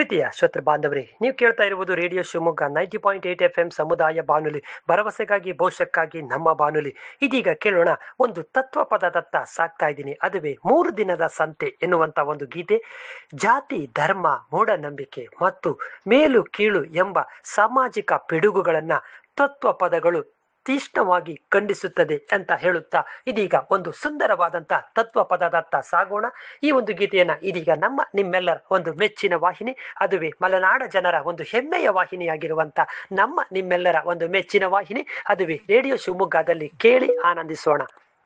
ಪ್ರೀತಿಯ ಶ್ರೋತೃ ಬಾಂಧವರೇ ನೀವು ಕೇಳ್ತಾ ಇರುವುದು radio Shivamogga ninety point eight F M ಸಮುದಾಯ ಬಾನುಲಿ ಭರವಸೆಗಾಗಿ ಭವಿಷ್ಯಕ್ಕಾಗಿ ನಮ್ಮ ಬಾನುಲಿ ಇದೀಗ ಕೇಳೋಣ ಒಂದು ತತ್ವ ಪದದತ್ತ ಸಾಕ್ತಾ ಇದ್ದೀನಿ ಅದುವೇ ಮೂರು ದಿನದ ಸಂತೆ ಎನ್ನುವಂತ ಒಂದು ಗೀತೆ ಜಾತಿ ಧರ್ಮ ಮೂಢನಂಬಿಕೆ ಮತ್ತು ಮೇಲು ಕೀಳು ಎಂಬ ಸಾಮಾಜಿಕ ಪಿಡುಗುಗಳನ್ನ ತತ್ವ ಪದಗಳು ತೀಕ್ಷ್ಣವಾಗಿ ಖಂಡಿಸುತ್ತದೆ ಅಂತ ಹೇಳುತ್ತಾ ಇದೀಗ ಒಂದು ಸುಂದರವಾದಂತ ತತ್ವ ಪದದತ್ತ ಸಾಗೋಣ ಈ ಒಂದು ಗೀತೆಯನ್ನ ಇದೀಗ ನಮ್ಮ ನಿಮ್ಮೆಲ್ಲರ ಒಂದು ಮೆಚ್ಚಿನ ವಾಹಿನಿ ಅದುವೇ ಮಲೆನಾಡ ಜನರ ಒಂದು ಹೆಮ್ಮೆಯ ವಾಹಿನಿಯಾಗಿರುವಂತ ನಮ್ಮ ನಿಮ್ಮೆಲ್ಲರ ಒಂದು ಮೆಚ್ಚಿನ ವಾಹಿನಿ ಅದುವೇ ರೇಡಿಯೋ ಶಿವಮೊಗ್ಗದಲ್ಲಿ ಕೇಳಿ ಆನಂದಿಸೋಣ